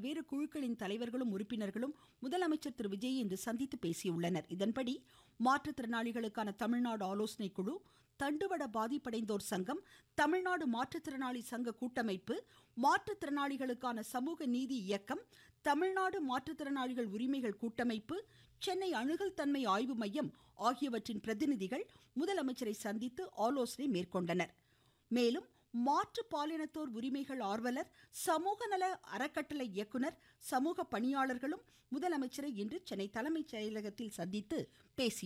பல்வேறு குழுக்களின் தலைவர்களும் உறுப்பினர்களும் முதலமைச்சர் திரு விஜய் இன்று சந்தித்து பேசியுள்ளனர் இதன்படி மாற்றுத்திறனாளிகளுக்கான தமிழ்நாடு ஆலோசனை குழு தண்டுவட பாதிப்படைந்தோர் சங்கம் தமிழ்நாடு மாற்றுத்திறனாளி சங்க கூட்டமைப்பு மாற்றுத்திறனாளிகளுக்கான சமூக நீதி இயக்கம் தமிழ்நாடு மாற்றுத்திறனாளிகள் உரிமைகள் கூட்டமைப்பு சென்னை அணுகல் தன்மை ஆய்வு மையம் ஆகியவற்றின் பிரதிநிதிகள் முதலமைச்சரை சந்தித்து ஆலோசனை மேற்கொண்டனர் மேலும் மாற்று பாலினத்தோர் உரிமைகள் ஆர்வலர் சமூக நல அறக்கட்டளை இயக்குனர் சமூக பணியாளர்களும் முதலமைச்சரை இன்று சென்னை தலைமைச் செயலகத்தில் சந்தித்து பேசினர்